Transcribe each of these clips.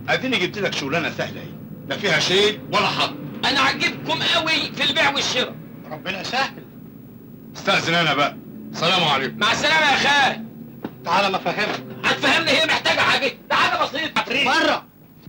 اديني جبت لك شغلانه سهله اهي لا فيها شيء ولا حظ انا عجبكم قوي في البيع والشراء ربنا يسهل استاذن انا بقى سلام عليكم مع السلامه يا خال تعالى ما افهمك هتفهمني هي محتاجه حاجه ده حاجه بسيطه بره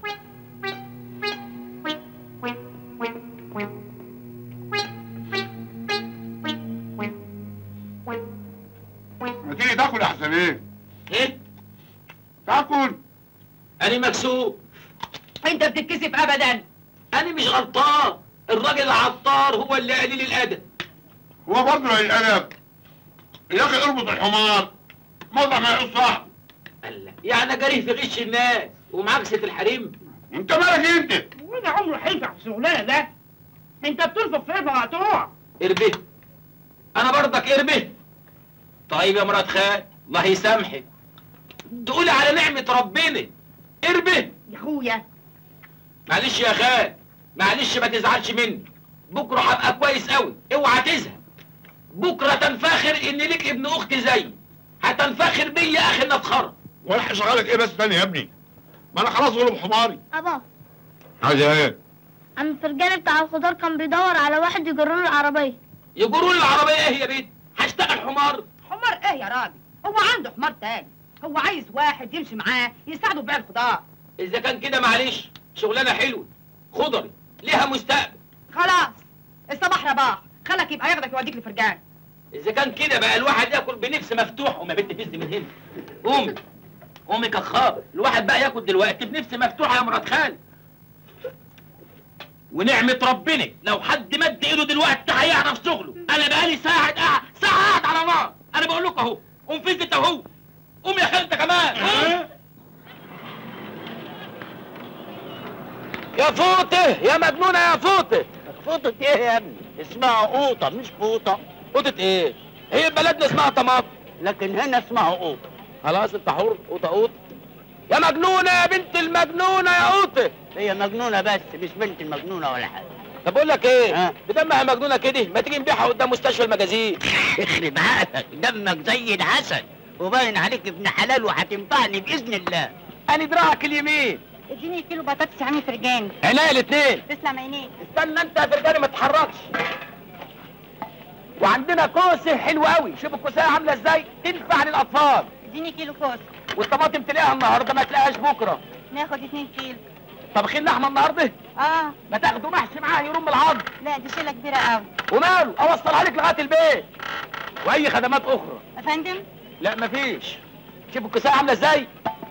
ما تيجي تاكل يا حسنين ايه تاكل انا مكسوف انت بتتكسف ابدا انا مش غلطان الراجل العطار هو اللي قليل الادب هو برضه لا الادب يا اخي اربط الحمار موضع ما يقص صاحبه الله يعني جريه في غش الناس ومعكسه الحريم انت مالك انت وده عمره هينفع في الشغلانه ده انت بتنفق في اربع مقطوع اربه انا برضك اربه طيب يا مرات خال الله يسامحك تقولي على نعمة ربنا اربه يا اخويا معلش يا خال معلش ما تزعلش مني بكره هبقى كويس قوي اوعى تزهق بكره تنفخر ان ليك ابن اخت زيي هتنفخر بيا اخي نفخره ولا هشغلك ايه بس تاني يا ابني ما انا خلاص غلب حماري أبا عايز ايه عم الفرجاني بتاع الخضار كان بيدور على واحد يجرر له العربية يجروا لي العربيه ايه يا بنت هشتغل حمار حمار ايه يا راجل هو عنده حمار تاني هو عايز واحد يمشي معاه يساعده في بيع الخضار اذا كان كده معلش شغلانه حلوه خضري ليها مستقبل خلاص الصباح رباح خلك يبقى ياخدك يوديك لفرجان اذا كان كده بقى الواحد ياكل بنفس مفتوح وما بنت فز من هنا قومي قومي كخابر الواحد بقى ياكل دلوقتي بنفس مفتوحه يا مرات خالد ونعمة ربنا لو حد مد ايده دلوقتي هيعرف شغله انا بقالي ساعة قاعد ساعة قاعد على نار انا بقول لكم اهو قوم فز انت وهو قوم يا خالد كمان قوم يا فوطه يا مجنونه يا فوطه فوطة ايه يا ابني؟ اسمها قوطة مش فوطة فوطه ايه هي بلدنا اسمها طماطم لكن هنا اسمها قوطة خلاص انت حر قوطه قوطه يا مجنونه يا بنت المجنونه يا قوطه هي مجنونة بس مش بنت المجنونة ولا حاجة طب اقول لك ايه ها؟ بدمها مجنونه كده ما تيجي نبيعها قدام مستشفى المجازين اخرب عقلك دمك زي العسل وباين عليك ابن حلال وهتنفعني بإذن الله انا دراعك اليمين اديني كيلو بطاطس يا عم فرجاني عينيا الاثنين تسلم عينيك استنى انت يا فرجاني ما تتحركش وعندنا كوسه حلوه قوي شوف الكوسه عامله ازاي تنفع للاطفال اديني كيلو كوس والطماطم تلاقيها النهارده ما تلاقيهاش بكره ناخد اتنين كيلو طبخين لحمه النهارده اه ما تاخدوا محشي معاه يرم العظم لا دي شيله كبيره قوي وماله اوصلها لك لغايه البيت واي خدمات اخرى يا فندم لا مفيش شوف الكوسه عامله ازاي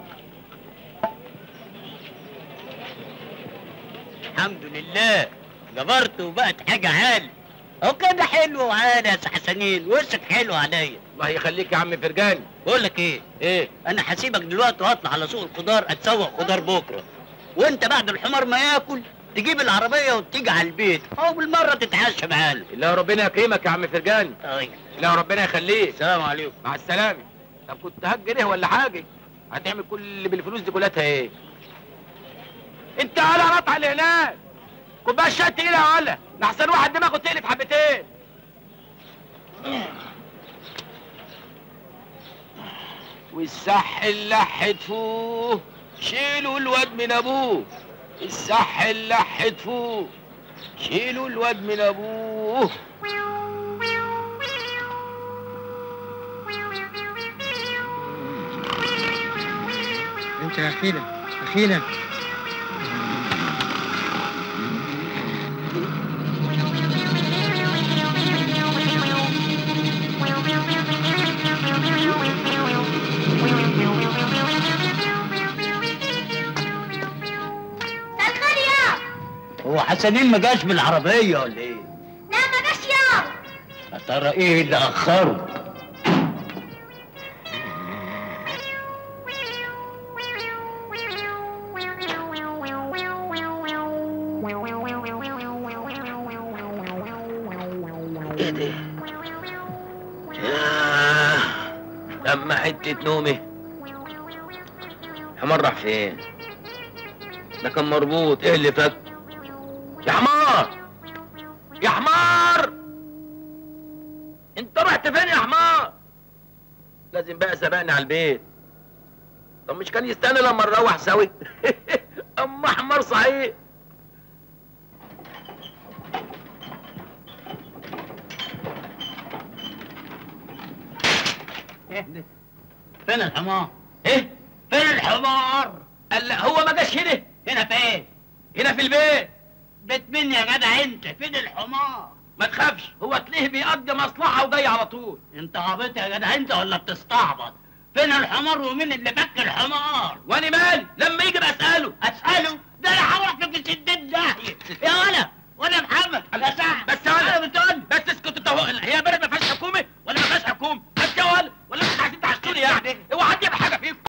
الحمد لله جبرت وبقت حاجة عالي هو كده حلو وعالي يا سي حسنين وشك حلو عليا الله يخليك يا عم فرجاني بقول لك ايه ايه انا هسيبك دلوقتي واطلع على سوق الخضار اتسوق خضار بكره وانت بعد الحمار ما ياكل تجيب العربيه وتيجي على البيت او بالمره تتعشى معانا لا ربنا يكرمك يا عم فرجاني طيب لا ربنا يخليك السلام عليكم مع السلامه طب كنت هجر ايه ولا حاجه هتعمل كل اللي بالفلوس دي كلها ايه انت على قطع اللي هناك كوبايه شاي تقيله ولا احسن واحد دماغه تقلب حبتين والصح اللح تفوه شيلوا الواد من ابوه الصح اللح تفوه شيلوا الواد من ابوه انت يا اخينا اخينا الخير يا هو حسنين ما جاش بالعربيه ولا ايه لا ما جاش يا يا ترى ايه اللي اخره ايه ده؟ ياه لما حتة نومي حمار راح فين؟ ده كان مربوط ايه اللي فك؟ يا حمار يا حمار انت رحت فين يا حمار؟ لازم بقى سبقني على البيت طب مش كان يستنى لما نروح سوي؟ دم احمر صحيح اهدى فين الحمار؟ ايه فين الحمار؟ قال لا هو ما جاش هنا هنا فين؟ هنا في البيت بيت مين يا جدع انت؟ فين الحمار؟ ما تخافش هو تلاقيه بيقضي مصلحه وجاي على طول انت عبيط يا جدع انت ولا بتستعبط؟ فين الحمار ومين اللي فك الحمار؟ وانا مالي لما يجي بساله اساله